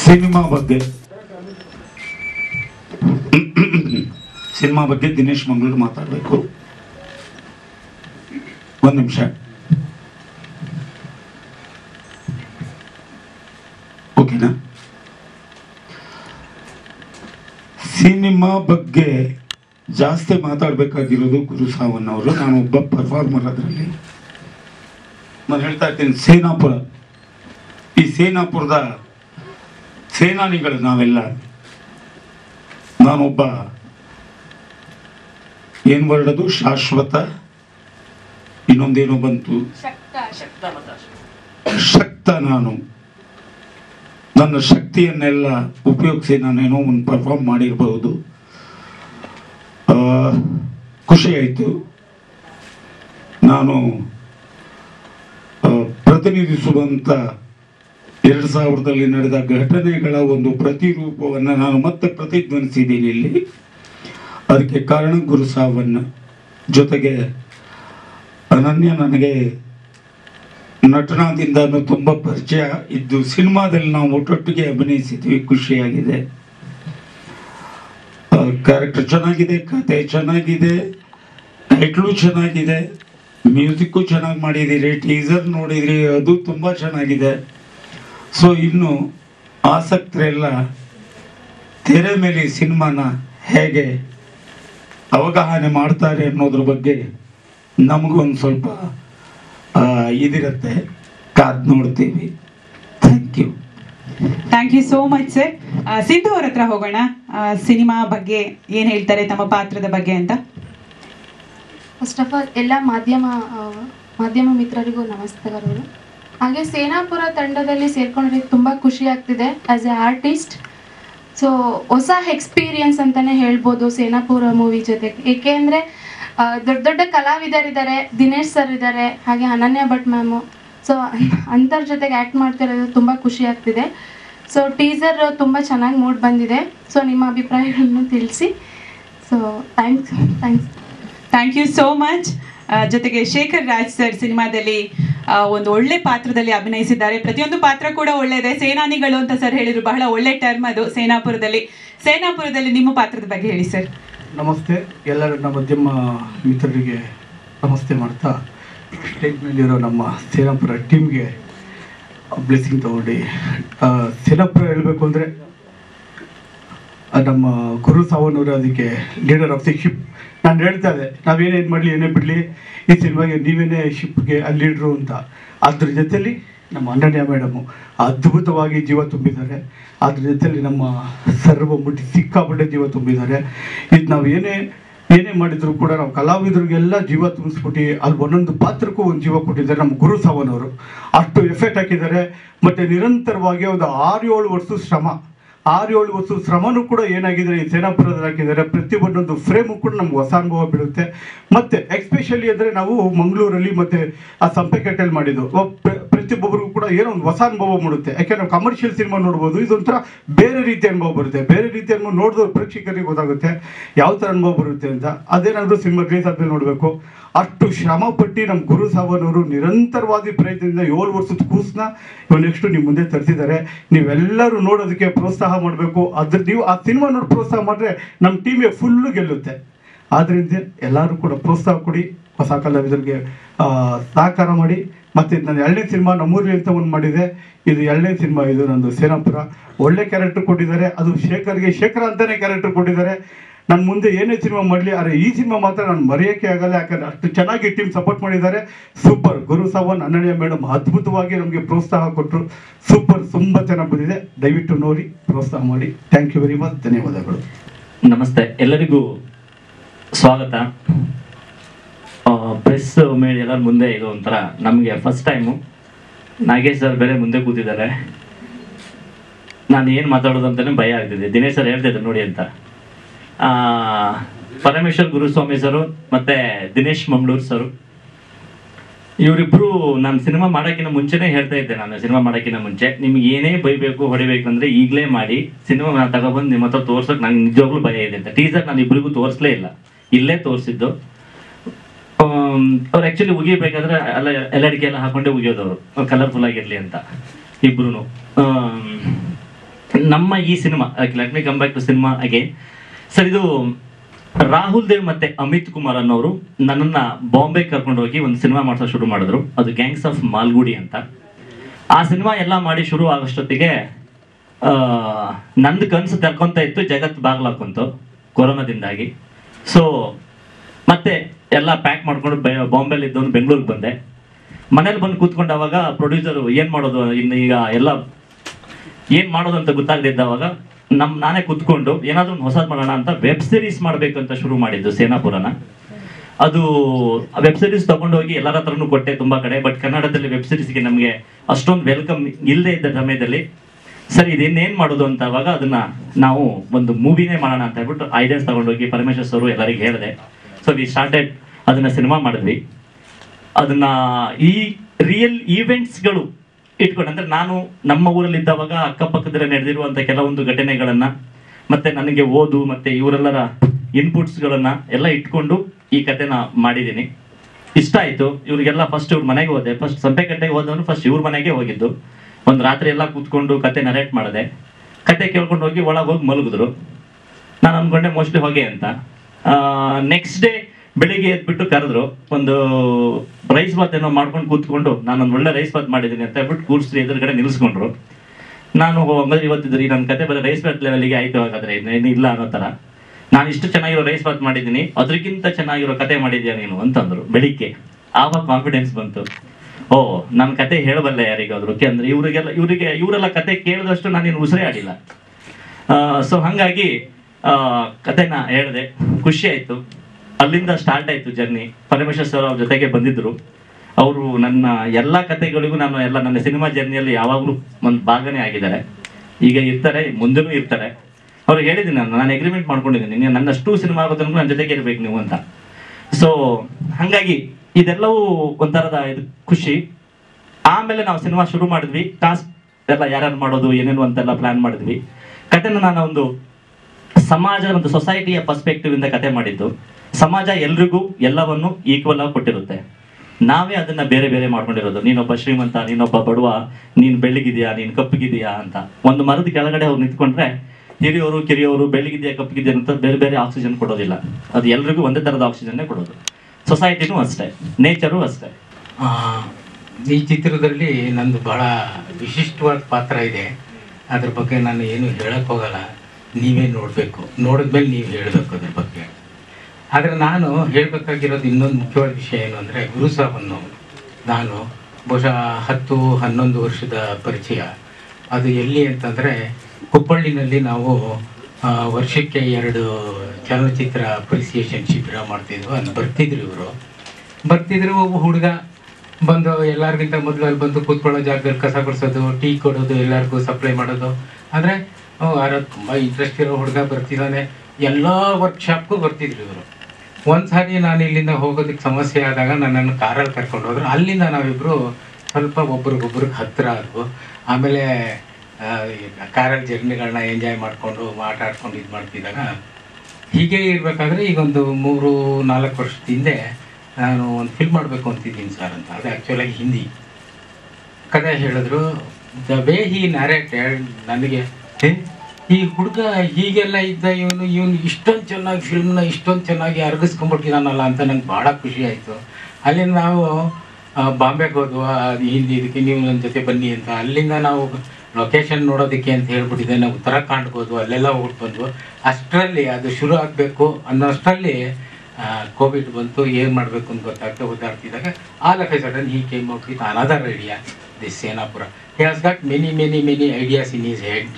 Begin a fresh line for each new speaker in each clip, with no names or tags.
cinema ಬಗ್ಗೆ cinema ಬಗ್ಗೆ ದಿನೇಶ್ ಮಂಗಳೂರು ಮಾತಾಡಬೇಕು ಒಂದು ನಿಮಿಷ ಓಕೆನಾ ಸಿನಿಮಾ ಬಗ್ಗೆ ಜಾಸ್ತಿ ಮಾತಾಡಬೇಕಾಗಿರೋದು ಗುರು ಸಾವನ್ ಅವರು ನಾನು ಒಬ್ಬ ಪರ್ಫಾರ್ಮರ್ ಅದರಲ್ಲಿ ನಾನು ಹೇಳ್ತಾ ಇರ್ತೀನಿ ಸೇನಾಪುರ ಈ ಸೇನಾಪುರದ ಸೇನಾನಿಗಳು ನಾವೆಲ್ಲ ನಾನೊಬ್ಬ ಏನ್ ವರ್ಡದು ಶಾಶ್ವತ ಇನ್ನೊಂದೇನೋ ಬಂತು ಶಕ್ತ ನಾನು ನನ್ನ ಶಕ್ತಿಯನ್ನೆಲ್ಲ ಉಪಯೋಗಿಸಿ ನಾನೇನೋ ಒಂದು ಪರ್ಫಾರ್ಮ್ ಮಾಡಿರಬಹುದು ಆ, ಖುಷಿ ಆಯಿತು ನಾನು ಆ, ಪ್ರತಿನಿಧಿಸುವಂತ ಎರಡು ಸಾವಿರದಲ್ಲಿ ನಡೆದ ಘಟನೆಗಳ ಒಂದು ಪ್ರತಿರೂಪವನ್ನು ನಾನು ಮತ್ತೆ ಪ್ರತಿಧ್ವನಿಸಿದ್ದೀನಿ ಇಲ್ಲಿ ಅದಕ್ಕೆ ಕಾರಣ ಗುರು ಸಾವನ್ನ ಜೊತೆಗೆ ಅನನ್ಯ ನನಗೆ ನಟನಾದಿಂದನೂ ತುಂಬ ಪರಿಚಯ ಇದ್ದು ಸಿನಿಮಾದಲ್ಲಿ ನಾವು ಒಟ್ಟೊಟ್ಟಿಗೆ ಅಭಿನಯಿಸಿದ್ವಿ ಖುಷಿಯಾಗಿದೆ ಕ್ಯಾರೆಕ್ಟರ್ ಚೆನ್ನಾಗಿದೆ ಕತೆ ಚೆನ್ನಾಗಿದೆ ಟೈಟ್ಲು ಚೆನ್ನಾಗಿದೆ ಮ್ಯೂಸಿಕ್ಕು ಚೆನ್ನಾಗಿ ಮಾಡಿದ್ದೀರಿ ಟೀಸರ್ ನೋಡಿದ್ರಿ ಅದು ತುಂಬ ಚೆನ್ನಾಗಿದೆ ಸೊ ಇನ್ನು ಆಸಕ್ತರೆಲ್ಲ ತೆರೆ ಮೇಲೆ ಈ ಸಿನಿಮಾನ ಹೇಗೆ ಅವಗಾಹನೆ ಮಾಡ್ತಾರೆ ಅನ್ನೋದ್ರ ಬಗ್ಗೆ ನಮಗೊಂದು ಸ್ವಲ್ಪ ಆ, ಇದಿರುತ್ತೆ ಕಾದ್ ನೋಡ್ತೀವಿ thank you
thank you so much sir Siddu ಅವ್ರ ಹತ್ರ ಹೋಗೋಣ ಆ, ಸಿನಿಮಾ ಬಗ್ಗೆ ಏನ್ ಹೇಳ್ತಾರೆ ತಮ್ಮ ಪಾತ್ರದ ಬಗ್ಗೆ ಅಂತ
ಫಸ್ಟ್ ಆಫ್ ಆಲ್ ಎಲ್ಲ ಮಾಧ್ಯಮ ಆ, ಮಾಧ್ಯಮ ಮಿತ್ರರಿಗೂ ನಮಸ್ಕಾರಗಳು ಹಾಗೆ ಸೇನಾಪುರ ತಂಡದಲ್ಲಿ ಸೇರ್ಕೊಂಡಿರೋದು ತುಂಬ ಖುಷಿ ಆಗ್ತಿದೆ ಆ್ಯಸ್ ಎ ಆರ್ಟಿಸ್ಟ್ ಸೊ ಹೊಸ ಎಕ್ಸ್ಪೀರಿಯನ್ಸ್ ಅಂತಲೇ ಹೇಳ್ಬೋದು ಸೇನಾಪುರ ಮೂವಿ ಜೊತೆಗೆ ಏಕೆಂದರೆ ದೊಡ್ಡ ದೊಡ್ಡ ಕಲಾವಿದರಿದ್ದಾರೆ ದಿನೇಶ್ ಸರ್ ಇದ್ದಾರೆ ಹಾಗೆ ಅನನ್ಯ ಭಟ್ ಮ್ಯಾಮು ಸೊ ಅಂಥವ್ರ ಜೊತೆಗೆ ಆ್ಯಕ್ಟ್ ಮಾಡ್ತಿರೋದು ತುಂಬ ಖುಷಿ ಆಗ್ತಿದೆ ಸೊ ಟೀಸರ್ ತುಂಬ ಚೆನ್ನಾಗಿ ಮೂಡ್ ಬಂದಿದೆ ಸೊ ನಿಮ್ಮ ಅಭಿಪ್ರಾಯಗಳನ್ನು ತಿಳಿಸಿ so thanks thanks
thank you so much ಜೊತೆಗೆ ಶೇಖರ್ ರಾಜ್ ಸರ್ ಸಿನಿಮಾದಲ್ಲಿ ಆ, ಒಂದು ಒಳ್ಳೆ ಪಾತ್ರದಲ್ಲಿ ಅಭಿನಯಿಸಿದ್ದಾರೆ ಪ್ರತಿಯೊಂದು ಪಾತ್ರ ಕೂಡ ಒಳ್ಳೆಯದೆ ಸೇನಾನಿಗಳು ಅಂತ ಸರ್ ಹೇಳಿದ್ರು ಬಹಳ ಒಳ್ಳೆ ಟರ್ಮ್ ಅದು ಸೇನಾಪುರದಲ್ಲಿ ಸೇನಾಪುರದಲ್ಲಿ ನಿಮ್ಮ ಪಾತ್ರದ ಬಗ್ಗೆ ಹೇಳಿ ಸರ್
ನಮಸ್ತೆ ಎಲ್ಲರ ನಮ್ಮ ಮಧ್ಯಮ ಮಿತ್ರರಿಗೆ ನಮಸ್ತೆ ಮಾಡ್ತಾ ಸ್ಟೇಜ್ ಮೇಲಿರೋ ನಮ್ಮ ಸೇನಾಪುರ ಟೀಮ್ಗೆ ಬ್ಲೆಸ್ಸಿಂಗ್ ತಗೊಂಡು ಆ, ಸೇನಾಪುರ ಹೇಳಬೇಕು ಅಂದರೆ ನಮ್ಮ ಗುರು ಸಾವನವರು ಅದಕ್ಕೆ ಲೀಡರ್ ಆಫ್ ದಿ ಶಿಪ್ ನಾನು ಹೇಳ್ತಾ ಇದ್ದೆ ನಾವೇನೇನು ಮಾಡಲಿ ಏನೇ ಬಿಡಲಿ ಈ ಸಿನಿಮಾಗೆ ನೀವೇನೇ ಶಿಪ್ಗೆ ಅಲ್ಲಿ ಲೀಡ್ರು ಅಂತ ಅದ್ರ ಜೊತೆಲಿ ನಮ್ಮ ಅನನ್ಯ ಮೇಡಮು ಅದ್ಭುತವಾಗಿ ಜೀವ ತುಂಬಿದ್ದಾರೆ ಅದ್ರ ಜೊತೆಲಿ ನಮ್ಮ ಸರ್ವ ಮುಟ್ಟಿ ಸಿಕ್ಕಾಪಟ್ಟೆ ಜೀವ ತುಂಬಿದ್ದಾರೆ ಇದು ನಾವು ಏನೇ ಏನೇ ಮಾಡಿದ್ರು ಕೂಡ ನಾವು ಕಲಾವಿದರಿಗೆಲ್ಲ ಜೀವ ತುಂಬಿಸ್ಬಿಟ್ಟು ಅಲ್ಲಿ ಒಂದೊಂದು ಪಾತ್ರಕ್ಕೂ ಒಂದು ಜೀವ ಕೊಟ್ಟಿದ್ದಾರೆ ನಮ್ಮ ಗುರು ಸಾವನವರು ಅಷ್ಟು ಎಫೆಕ್ಟ್ ಹಾಕಿದ್ದಾರೆ ಮತ್ತೆ ನಿರಂತರವಾಗಿ ಒಂದು ಆರು ಏಳು ವರ್ಷ ಶ್ರಮ ಆರು ಏಳು ವರ್ಷ ಶ್ರಮನೂ ಕೂಡ ಏನಾಗಿದೆ ಈ ಸೇನಾಪುರದಲ್ಲಿ ಹಾಕಿದ್ದಾರೆ ಪ್ರತಿ ಒಂದೊಂದು ಫ್ರೇಮು ಕೂಡ ನಮ್ಗೆ ಹೊಸ ಅನುಭವ ಬೀಳುತ್ತೆ ಮತ್ತೆ ಎಕ್ಸ್ಪೆಷಲಿ ಅಂದರೆ ನಾವು ಮಂಗಳೂರಲ್ಲಿ ಮತ್ತೆ ಆ ಸಂಪೆಕಟ್ಟೆಯಲ್ಲಿ ಮಾಡಿದ್ದು ಒಬ್ಬ ಪ್ರ- ಪ್ರತಿಯೊಬ್ಬರಿಗೂ ಕೂಡ ಏನೋ ಒಂದು ಹೊಸ ಅನುಭವ ಮೂಡುತ್ತೆ ಯಾಕೆಂದ್ರೆ ನಾವು ಕಮರ್ಷಿಯಲ್ ಸಿನಿಮಾ ನೋಡ್ಬೋದು ಇದೊಂಥರ ಬೇರೆ ರೀತಿ ಅನುಭವ ಬರುತ್ತೆ ಬೇರೆ ರೀತಿ ಅನುಭವ ನೋಡಿದವ್ರು ಪ್ರೇಕ್ಷಕರಿಗೆ ಗೊತ್ತಾಗುತ್ತೆ ಯಾವ ಥರ ಅನುಭವ ಬರುತ್ತೆ ಅಂತ ಅದೇನಾದರೂ ಸಿನಿಮಾ ರಿಲೀಸ್ ಆದ್ಮೇಲೆ ನೋಡಬೇಕು ಅಷ್ಟು ಶ್ರಮ ಪಟ್ಟು ನಮ್ಮ ಗುರು ಸಾವನವರು ನಿರಂತರವಾದಿ ಪ್ರಯತ್ನದಿಂದ ಏಳು ವರ್ಷದ ಕೂಸನ್ನ ಇವಾಗ ನೆಕ್ಸ್ಟ್ ನಿಮ್ಮ ಮುಂದೆ ತರಿಸಿದ್ದಾರೆ ನೀವೆಲ್ಲರೂ ನೋಡೋದಕ್ಕೆ ಪ್ರೋತ್ಸಾಹ ಮಾಡಬೇಕು ಅದ್ರ ನೀವು ಆ ಸಿನಿಮಾ ನೋಡಿ ಪ್ರೋತ್ಸಾಹ ಮಾಡಿದ್ರೆ ನಮ್ಮ ಟೀಮಿಗೆ ಫುಲ್ಲು ಗೆಲ್ಲುತ್ತೆ ಆದ್ರಿಂದ ಎಲ್ಲರೂ ಕೂಡ ಪ್ರೋತ್ಸಾಹ ಕೊಡಿ ಹೊಸ ಕಲಾವಿದರಿಗೆ ಆ, ಸಹಕಾರ ಮಾಡಿ ಮತ್ತೆ ಇದು ನನ್ನ ಎರಡನೇ ಸಿನಿಮಾ ನಮ್ಮೂರಿ ಅಂತ ಒಂದು ಮಾಡಿದೆ ಇದು ಎರಡನೇ ಸಿನಿಮಾ ಇದು ನಂದು ಸೇನಾಪುರ ಒಳ್ಳೆ ಕ್ಯಾರೆಕ್ಟರ್ ಕೊಟ್ಟಿದ್ದಾರೆ ಅದು ಶೇಖರ್ಗೆ ಶೇಖರ್ ಅಂತಾನೆ ಕ್ಯಾರೆಕ್ಟರ್ ಕೊಟ್ಟಿದ್ದಾರೆ ನನ್ನ ಮುಂದೆ ಏನೇ ಸಿನಿಮಾ ಮಾಡಲಿ ಆದರೆ ಈ ಸಿನಿಮಾ ಮಾತ್ರ ನಾನು ಮರೆಯೋಕ್ಕೆ ಆಗಲ್ಲ ಯಾಕಂದ್ರೆ ಅಷ್ಟು ಚೆನ್ನಾಗಿ ಟೀಮ್ ಸಪೋರ್ಟ್ ಮಾಡಿದ್ದಾರೆ ಸೂಪರ್ ಗುರು ಸಾವನ್ ಅನನ್ಯ ಮೇಡಮ್ ಅದ್ಭುತವಾಗಿ ನಮಗೆ ಪ್ರೋತ್ಸಾಹ ಕೊಟ್ಟರು ಸೂಪರ್ ತುಂಬ ಚೆನ್ನಾಗಿ ಬಂದಿದೆ ದಯವಿಟ್ಟು ನೋಡಿ ಪ್ರೋತ್ಸಾಹ ಮಾಡಿ ಥ್ಯಾಂಕ್ ಯು ವೆರಿ ಮಚ್ ಧನ್ಯವಾದಗಳು
ನಮಸ್ತೆ ಎಲ್ಲರಿಗೂ ಸ್ವಾಗತ ಪ್ರೆಸ್ ಮೇಲೆ ಎಲ್ಲರ ಮುಂದೆ ಇದು ಒಂಥರ ನಮಗೆ ಫಸ್ಟ್ ಟೈಮು ನಾಗೇಶ್ ಸರ್ ಬೇರೆ ಮುಂದೆ ಕೂತಿದ್ದಾರೆ ನಾನು ಏನು ಮಾತಾಡೋದು ಅಂತಾನೆ ಭಯ ಆಗ್ತಿದೆ ದಿನೇಶ್ ಸರ್ ಹೇಳ್ತಿದ್ರು ನೋಡಿ ಅಂತ ಆ, ಪರಮೇಶ್ವರ್ ಗುರುಸ್ವಾಮಿ ಸರು ಮತ್ತೆ ದಿನೇಶ್ ಮಂಗಳೂರು ಸರು ಇವರಿಬ್ರು ನಾನು ಸಿನಿಮಾ ಮಾಡೋಕ್ಕಿಂತ ಮುಂಚೆನೇ ಹೇಳ್ತಾ ಇದ್ದೆ ನಾನು ಸಿನಿಮಾ ಮಾಡೋಕ್ಕಿಂತ ಮುಂಚೆ ನಿಮ್ಗೆ ಏನೇ ಬೈಬೇಕು ಹೊಡಿಬೇಕು ಅಂದ್ರೆ ಈಗಲೇ ಮಾಡಿ ಸಿನಿಮಾ ನಾನು ತಗೊಬಂದು ನಿಮ್ಮ ಹತ್ರ ತೋರ್ಸೋಕೆ ನಂಗೆ ನಿಜವಾಗ್ಲೂ ಭಯ ಇದೆ ಅಂತ ಟೀಸರ್ ನಾನು ಇಬ್ಬರಿಗೂ ತೋರಿಸ್ಲೇ ಇಲ್ಲ ಇಲ್ಲೇ ತೋರಿಸಿದ್ದು ಅವ್ರು ಆ್ಯಕ್ಚುಲಿ ಉಗಿಬೇಕಾದ್ರೆ ಎಲ್ಲ ಎಲ್ಲ ಅಡಿಕೆ ಎಲ್ಲ ಹಾಕೊಂಡೇ ಉಗಿಯೋದು ಅವರು ಕಲರ್ಫುಲ್ ಆಗಿರಲಿ ಅಂತ ಇಬ್ರು ನಮ್ಮ ಈ cinema let me come back to cinema again sir ಇದು ರಾಹುಲ್ ದೇವ್ ಮತ್ತೆ ಅಮಿತ್ ಕುಮಾರ್ ಅನ್ನೋರು ನನ್ನನ್ನ ಬಾಂಬೆ ಕರ್ಕೊಂಡು ಹೋಗಿ ಒಂದು ಸಿನಿಮಾ ಮಾಡ್ಸೋ ಶುರು ಮಾಡಿದ್ರು ಅದು ಗ್ಯಾಂಗ್ಸ್ ಆಫ್ ಮಾಲ್ಗುಡಿ ಅಂತ ಆ ಸಿನಿಮಾ ಎಲ್ಲ ಮಾಡಿ ಶುರು ಆಗೋಷ್ಟೊತ್ತಿಗೆ ಆ, ನಂದು ಕನಸು ತೆರ್ಕೊಂತ ಇತ್ತು ಜಗತ್ತು ಬಾಗ್ಲಾಕೊಂತು ಕೊರೋನಾದಿಂದಾಗಿ ಸೊ ಮತ್ತೆ ಎಲ್ಲ ಪ್ಯಾಕ್ ಮಾಡ್ಕೊಂಡು ಬೆ- ಬಾಂಬೆಲಿ ಇದ್ದವನು ಬೆಂಗಳೂರಿಗೆ ಬಂದೆ ಮನೇಲಿ ಬಂದು ಕೂತ್ಕೊಂಡಾಗ ಪ್ರೊಡ್ಯೂಸರು ಏನು ಮಾಡೋದು ಇನ್ನು ಈಗ ಎಲ್ಲ ಏನ್ ಮಾಡೋದು ಅಂತ ಗೊತ್ತಾಗದೇ ಇದ್ದವಾಗ ನಮ್ ನಾನೇ ಕುತ್ಕೊಂಡು ಏನಾದ್ರೂ ಒಂದು ಹೊಸದ್ ಮಾಡೋಣ ಅಂತ ವೆಬ್ ಸಿರೀಸ್ ಮಾಡ್ಬೇಕು ಅಂತ ಶುರು ಮಾಡಿದ್ದು ಸೇನಾಪುರನ ಅದು ವೆಬ್ ಸಿರೀಸ್ ತಗೊಂಡೋಗಿ ಎಲ್ಲರ ಹತ್ರನೂ ಕೊಟ್ಟೆ ತುಂಬಾ ಕಡೆ ಬಟ್ ಕನ್ನಡದಲ್ಲಿ ವೆಬ್ ಸಿರೀಸ್ಗೆ ನಮಗೆ ಅಷ್ಟೊಂದು ವೆಲ್ಕಮ್ ಇಲ್ಲದೆ ಇದ್ದ ಸಮಯದಲ್ಲಿ ಸರ್ ಇದೇನೇನ್ ಮಾಡೋದು ಅಂತ ಅವಾಗ ಅದನ್ನ ನಾವು ಒಂದು ಮೂವಿನೇ ಮಾಡೋಣ ಅಂತ ಹೇಳ್ಬಿಟ್ಟು ಐಡಿಯಾಸ್ ತಗೊಂಡೋಗಿ ಪರಮೇಶ್ವರ್ ಸರ್ ಎಲ್ಲರಿಗೆ ಹೇಳಿದೆ ಸೊ ವಿ ಸ್ಟಾರ್ಟೆಡ್ ಅದನ್ನ ಸಿನಿಮಾ ಮಾಡಿದ್ವಿ ಅದನ್ನ ಈ ರಿಯಲ್ ಈವೆಂಟ್ಸ್ಗಳು ಇಟ್ಕೊಂಡು ಅಂದ್ರೆ ನಾನು ನಮ್ಮ ಊರಲ್ಲಿ ಇದ್ದವಾಗ ಅಕ್ಕಪಕ್ಕದಲ್ಲಿ ನಡೆದಿರುವಂತ ಕೆಲವೊಂದು ಘಟನೆಗಳನ್ನ ಮತ್ತೆ ನನಗೆ ಓದು ಮತ್ತೆ ಇವರೆಲ್ಲರ ಇನ್ಪುಟ್ಸ್ಗಳನ್ನ ಎಲ್ಲ ಇಟ್ಕೊಂಡು ಈ ಕಥೆನ ಮಾಡಿದ್ದೀನಿ ಇಷ್ಟ ಆಯ್ತು ಇವ್ರಿಗೆಲ್ಲ ಫಸ್ಟ್ ಇವ್ರ ಮನೆಗೆ ಹೋದೆ ಫಸ್ಟ್ ಸಂಪೆಕಟ್ಟೆಗೆ ಹೋದವನು ಫಸ್ಟ್ ಇವ್ರ ಮನೆಗೆ ಹೋಗಿದ್ದು ಒಂದು ರಾತ್ರಿ ಎಲ್ಲ ಕೂತ್ಕೊಂಡು ಕತೆ ನರೇಟ್ ಮಾಡಿದೆ ಕತೆ ಕೇಳ್ಕೊಂಡು ಹೋಗಿ ಒಳಗೆ ಹೋಗಿ ಮಲಗಿದ್ರು ನಾನು ಅನ್ಕೊಂಡೆ ಮೋಸ್ಟ್ಲಿ ಹೋಗಿ ಅಂತ ನೆಕ್ಸ್ಟ್ ಡೇ ಬೆಳಿಗ್ಗೆ ಎದ್ಬಿಟ್ಟು ಕರೆದ್ರು ಒಂದು ರೈಸ್ ಬಾತ್ ಏನೋ ಮಾಡ್ಕೊಂಡು ಕೂತ್ಕೊಂಡು ನಾನೊಂದು ಒಳ್ಳೆ ರೈಸ್ ಬಾತ್ ಮಾಡಿದ್ದೀನಿ ಅಂತ ಹೇಳ್ಬಿಟ್ಟು ಕೂರ್ಸಿ ಎದುರುಗಡೆ ನಿಲ್ಲಿಸ್ಕೊಂಡ್ರು ನಾನು ಹಂಗಾದ್ರೆ ಇವತ್ತಿದ್ರಿ ನನ್ನ ಕತೆ ಬರೀ ರೈಸ್ ಬಾತ್ ಲೆವೆಲ್ಗೆ ಆಯ್ತು ಹಾಗಾದ್ರೆ ಇನ್ನೇನು ಇಲ್ಲ ಅನ್ನೋ ಥರ ನಾನು ಇಷ್ಟು ಚೆನ್ನಾಗಿರೋ ರೈಸ್ ಬಾತ್ ಮಾಡಿದ್ದೀನಿ ಅದಕ್ಕಿಂತ ಚೆನ್ನಾಗಿರೋ ಕತೆ ಮಾಡಿದ್ಯಾ ನೀನು ಅಂತಂದ್ರು ಬೆಳಿಗ್ಗೆ ಆವಾಗ ಕಾನ್ಫಿಡೆನ್ಸ್ ಬಂತು ಓ ನನ್ನ ಕತೆ ಹೇಳಬಲ್ಲೆ ಯಾರಿಗಾದ್ರು ಅಂದ್ರೆ ಇವರಿಗೆಲ್ಲ ಇವರಿಗೆ ಇವರೆಲ್ಲ ಕತೆ ಕೇಳಿದಷ್ಟು ನಾನೇನು ಉಸಿರೇ ಆಡಿಲ್ಲ ಸೊ ಹಂಗಾಗಿ ಆ, ಕತೆನ ಹೇಳಿದೆ ಖುಷಿ ಆಯ್ತು ಅಲ್ಲಿಂದ ಸ್ಟಾರ್ಟ್ ಆಯ್ತು ಜರ್ನಿ ಪರಮೇಶ್ವರ್ ಸರ್ ಅವ್ರ ಜೊತೆಗೆ ಬಂದಿದ್ರು ಅವರು ನನ್ನ ಎಲ್ಲ ಕತೆಗಳಿಗೂ ನಾನು ಎಲ್ಲ ನನ್ನ ಸಿನಿಮಾ ಜರ್ನಿಯಲ್ಲಿ ಯಾವಾಗಲೂ ಒಂದು ಭಾಗನೇ ಆಗಿದ್ದಾರೆ ಈಗ ಇರ್ತಾರೆ ಮುಂದೆನೂ ಇರ್ತಾರೆ ಅವ್ರಿಗೆ ಹೇಳಿದ್ದೀನಿ ನಾನು ನಾನು ಅಗ್ರಿಮೆಂಟ್ ಮಾಡ್ಕೊಂಡಿದ್ದೀನಿ ನೀವು ನನ್ನಷ್ಟು ಸಿನಿಮಾ ಆಗೋದ್ರೂ ನನ್ನ ಜೊತೆಗೆ ಇರ್ಬೇಕು ನೀವು ಅಂತ ಸೊ ಹಂಗಾಗಿ ಇದೆಲ್ಲವೂ ಒಂಥರದ ಇದು ಖುಷಿ ಆಮೇಲೆ ನಾವು ಸಿನಿಮಾ ಶುರು ಮಾಡಿದ್ವಿ ಕಾಸ್ಟ್ ಎಲ್ಲ ಯಾರ್ಯಾರು ಮಾಡೋದು ಏನೇನು ಅಂತೆಲ್ಲ ಪ್ಲಾನ್ ಮಾಡಿದ್ವಿ ಕಥೆನ ನಾನು ಒಂದು ಸಮಾಜ ಒಂದು ಸೊಸೈಟಿಯ ಪರ್ಸ್ಪೆಕ್ಟಿವ್ ಇಂದ ಕತೆ ಮಾಡಿದ್ದು ಸಮಾಜ ಎಲ್ರಿಗೂ ಎಲ್ಲವನ್ನು ಈಕ್ವಲ್ ಆಗಿ ಕೊಟ್ಟಿರುತ್ತೆ ನಾವೇ ಅದನ್ನ ಬೇರೆ ಬೇರೆ ಮಾಡ್ಕೊಂಡಿರೋದು ನೀನೊಬ್ಬ ಶ್ರೀಮಂತ ನೀನೊಬ್ಬ ಬಡವ ನೀನ್ ಬೆಳ್ಳಿಗಿದ್ಯಾ ನೀನ್ ಕಪ್ಪಗಿದ್ಯಾ ಅಂತ ಒಂದು ಮರದ ಕೆಳಗಡೆ ಅವ್ರು ನಿಂತ್ಕೊಂಡ್ರೆ ಹಿರಿಯವರು ಕಿರಿಯವರು ಬೆಳ್ಳಿಗಿದ್ಯಾ ಕಪ್ಪಗಿದ್ಯಾ ಅಂತ ಬೇರೆ ಬೇರೆ ಆಕ್ಸಿಜನ್ ಕೊಡೋದಿಲ್ಲ ಅದು ಎಲ್ರಿಗೂ ಒಂದೇ ತರದ ಆಕ್ಸಿಜನ್ನೇ ಕೊಡೋದು ಸೊಸೈಟಿನೂ ಅಷ್ಟೇ ನೇಚರು ಅಷ್ಟೇ
ಆ, ಈ ಚಿತ್ರದಲ್ಲಿ ನಂದು ಬಹಳ ವಿಶಿಷ್ಟವಾದ ಪಾತ್ರ ಇದೆ ಅದ್ರ ಬಗ್ಗೆ ನಾನು ಏನು ಹೇಳಕ್ ಹೋಗಲ್ಲ ನೀವೇ ನೋಡಬೇಕು ನೋಡಿದ್ಮೇಲೆ ನೀವು ಹೇಳಬೇಕು ಅದ್ರ ಬಗ್ಗೆ ಆದರೆ ನಾನು ಹೇಳಬೇಕಾಗಿರೋದು ಇನ್ನೊಂದು ಮುಖ್ಯವಾದ ವಿಷಯ ಏನು ಅಂದರೆ ಗುರು ಸಾಹಬನ್ನು ನಾನು ಬಹುಶಃ ಹತ್ತು ಹನ್ನೊಂದು ವರ್ಷದ ಪರಿಚಯ ಅದು ಎಲ್ಲಿ ಅಂತಂದರೆ ಕುಪ್ಪಳ್ಳಿನಲ್ಲಿ ನಾವು ಆ, ವರ್ಷಕ್ಕೆ ಎರಡು ಚಲನಚಿತ್ರ ಅಪ್ರಿಸಿಯೇಷನ್ ಶಿಬಿರ ಮಾಡ್ತಿದ್ವು ಅಲ್ಲಿ ಬರ್ತಿದ್ರು ಇವರು ಬರ್ತಿದ್ರು ಒಬ್ಬ ಹುಡುಗ ಬಂದು ಎಲ್ಲರಿಗಿಂತ ಮೊದಲು ಅಲ್ಲಿ ಬಂದು ಕೂತ್ಕೊಳ್ಳೋ ಜಾಗದಲ್ಲಿ ಕಸ ಗುಡಿಸೋದು ಟೀ ಕೊಡೋದು ಎಲ್ಲರಿಗೂ ಸಪ್ಲೈ ಮಾಡೋದು ಅಂದರೆ ಯಾರೋ ತುಂಬ ಇಂಟ್ರೆಸ್ಟ್ ಇರೋ ಹುಡುಗ ಬರ್ತಿದ್ದಾನೆ ಎಲ್ಲ ವರ್ಕ್ಶಾಪ್ಗೂ ಬರ್ತಿದ್ರು ಇವರು ಒಂದ್ಸಾರಿ ನಾನು ಇಲ್ಲಿಂದ ಹೋಗೋದಕ್ಕೆ ಸಮಸ್ಯೆ ಆದಾಗ ನನ್ನನ್ನು ಕಾರಲ್ಲಿ ಕರ್ಕೊಂಡು ಹೋದ್ರು ಅಲ್ಲಿಂದ ನಾವಿಬ್ರು ಸ್ವಲ್ಪ ಒಬ್ರಿಗೊಬ್ರಿಗೆ ಹತ್ತಿರ ಆದ್ವು ಆಮೇಲೆ ಕಾರಲ್ಲಿ ಜರ್ನಿಗಳನ್ನ ಎಂಜಾಯ್ ಮಾಡಿಕೊಂಡು ಮಾತಾಡ್ಕೊಂಡು ಇದು ಮಾಡ್ತಿದ್ದಾಗ ಹೀಗೆ ಇರಬೇಕಾದ್ರೆ ಈಗ ಒಂದು ಮೂರು ನಾಲ್ಕು ವರ್ಷದ ಹಿಂದೆ ನಾನು ಒಂದು ಫಿಲ್ಮ್ ಮಾಡಬೇಕು ಅಂತಿದ್ದೀನಿ ಸರ್ ಅಂತ ಅದು ಆ್ಯಕ್ಚುಲಾಗಿ ಹಿಂದಿ ಕಥೆ ಹೇಳಿದ್ರು ದ ವೇ ಹಿ ನ್ಯಾರೇಟೆಡ್ ನನಗೆ "ಏ, ಈ ಹುಡುಗ ಹೀಗೆಲ್ಲ ಇದ್ದ ಇವನು ಇವನು ಇಷ್ಟೊಂದು ಚೆನ್ನಾಗಿ ಫಿಲ್ಮ್ನ ಇಷ್ಟೊಂದು ಚೆನ್ನಾಗಿ ಅರಗಿಸ್ಕೊಂಡ್ಬಿಟ್ಟಿದಾನಲ್ಲ ಅಂತ ನಂಗೆ ಭಾಳ ಖುಷಿ ಆಯಿತು ಅಲ್ಲಿಂದ ನಾವು ಆ, ಬಾಂಬೆಗೆ ಹೋದ್ವು ಅದು ಹಿಂದಿ ಇದಕ್ಕೆ ನೀವು ನನ್ನ ಜೊತೆ ಬನ್ನಿ ಅಂತ ಅಲ್ಲಿಂದ ನಾವು ಲೊಕೇಶನ್ ನೋಡೋದಕ್ಕೆ ಅಂತ ಹೇಳ್ಬಿಟ್ಟಿದ್ದೆ ನಾವು ಉತ್ತರಾಖಂಡ್ಗೆ ಹೋದ್ವು ಅಲ್ಲೆಲ್ಲ ಹೋಗ್ಬಿಟ್ಟು ಬಂದ್ವು ಅಷ್ಟರಲ್ಲಿ ಅದು ಶುರು ಆಗಬೇಕು ಅನ್ನೋಷ್ಟರಲ್ಲಿ ಕೋವಿಡ್ ಬಂತು ಏನು ಮಾಡಬೇಕು ಅಂತ ಗೊತ್ತಾಗ್ತಾ ಓದಾಡ್ತಿದ್ದಾಗ all of a sudden he came out with another idea this Senapura he has got many many many ideas in his head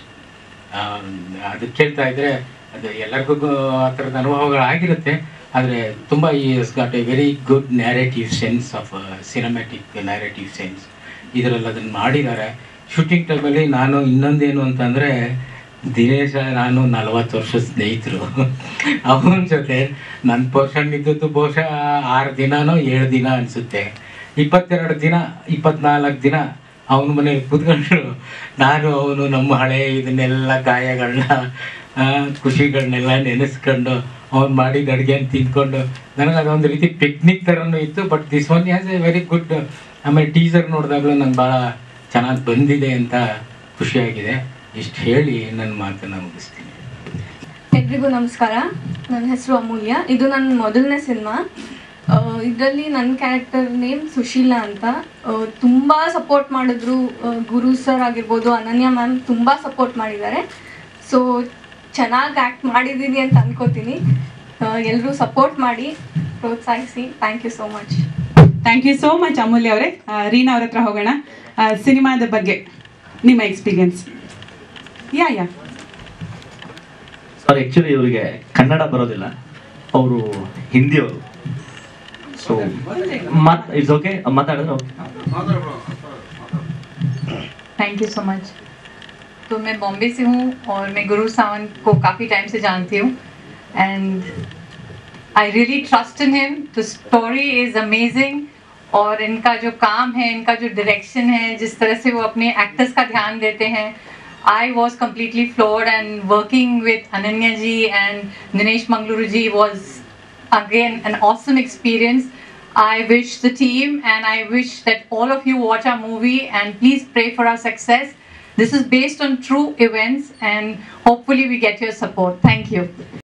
ಅದು ಕೇಳ್ತಾ ಇದ್ರೆ ಅದು ಎಲ್ಲರಿಗೂ ಆ ಥರದ ಅನುಭವಗಳಾಗಿರುತ್ತೆ ಆದರೆ ತುಂಬ ಈ got a very good narrative sense of cinematic narrative sense ಇದರಲ್ಲಿ ಅದನ್ನು ಮಾಡಿದ್ದಾರೆ ಶೂಟಿಂಗ್ ಟೈಮಲ್ಲಿ ನಾನು ಇನ್ನೊಂದೇನು ಅಂತಂದರೆ ದಿನೇಶ ನಾನು ನಲವತ್ತು ವರ್ಷದ ಸ್ನೇಹಿತರು ಅವನ ಜೊತೆ ನನ್ನ ಪೋರ್ಷನ್ ಇದ್ದದ್ದು ಬಹುಶಃ ಆರು ದಿನನೋ ಏಳು ದಿನ ಅನಿಸುತ್ತೆ ಇಪ್ಪತ್ತೆರಡು ದಿನ ಇಪ್ಪತ್ನಾಲ್ಕು ದಿನ ಅವನ ಮನೇಲಿ ಕೂತ್ಕೊಂಡು ನಾನು ಅವನು ನಮ್ಮ ಹಳೆ ಇದನ್ನೆಲ್ಲ ಗಾಯಗಳನ್ನ ಖುಷಿಗಳನ್ನೆಲ್ಲ ನೆನೆಸ್ಕೊಂಡು ಅವ್ನು ಮಾಡಿದ ಅಡುಗೆನ ತಿಂದ್ಕೊಂಡು ನನಗೆ ಅದೊಂದು ರೀತಿ ಪಿಕ್ನಿಕ್ ಥರನೂ ಇತ್ತು but this one has a very good ಆಮೇಲೆ ಟೀಸರ್ ನೋಡಿದಾಗಲೂ ನಂಗೆ ಭಾಳ ಚೆನ್ನಾಗಿ ಬಂದಿದೆ ಅಂತ ಖುಷಿಯಾಗಿದೆ ಇಷ್ಟು ಹೇಳಿ ನನ್ನ ಮಾತನ್ನು ಮುಗಿಸ್ತೀನಿ
ಎಲ್ರಿಗೂ ನಮಸ್ಕಾರ ನನ್ನ ಹೆಸರು ಅಮೂಲ್ಯ ಇದು ನನ್ನ ಮೊದಲನೇ ಸಿನಿಮಾ ಇದರಲ್ಲಿ ನನ್ನ ಕ್ಯಾರೆಕ್ಟರ್ ನೇಮ್ ಸುಶೀಲಾ ಅಂತ ತುಂಬ ಸಪೋರ್ಟ್ ಮಾಡಿದ್ರು ಆ, ಗುರು ಸರ್ ಆಗಿರ್ಬೋದು ಅನನ್ಯ ಮ್ಯಾಮ್ ತುಂಬ ಸಪೋರ್ಟ್ ಮಾಡಿದ್ದಾರೆ ಸೊ ಚೆನ್ನಾಗಿ ಆ್ಯಕ್ಟ್ ಮಾಡಿದ್ದೀನಿ ಅಂತ ಅನ್ಕೋತೀನಿ ಎಲ್ಲರೂ ಸಪೋರ್ಟ್ ಮಾಡಿ ಪ್ರೋತ್ಸಾಹಿಸಿ thank you so much
thank you so much Amulya ಅವರೇ ರೀನಾ ಅವ್ರ ಹತ್ರ ಹೋಗೋಣ ಆ, ಸಿನಿಮಾದ ಬಗ್ಗೆ ನಿಮ್ಮ experience ya ya
sir actually ಇವರಿಗೆ ಕನ್ನಡ ಬರೋದಿಲ್ಲ ಅವರು ಹಿಂದಿಯವರು ಸೊ ಮತ್ ಇಟ್ಸ್ ಓಕೆ ಮಾತಾಡಿದ್ರೆ okay
thank you so much तो मैं बॉम्बे से हूँ और मैं गुरु सावंत को काफ़ी टाइम से जानती हूँ and I really trust in him the story is amazing और इनका जो काम है इनका जो डायरेक्शन है जिस तरह से वो अपने एक्टर्स का ध्यान देते हैं I was completely floored and working with Ananya ji and Dinesh Mangaluru ji was again an awesome experience i wish the team and i wish that all of you watch our movie and please pray for our success this is based on true events and hopefully we get your support thank you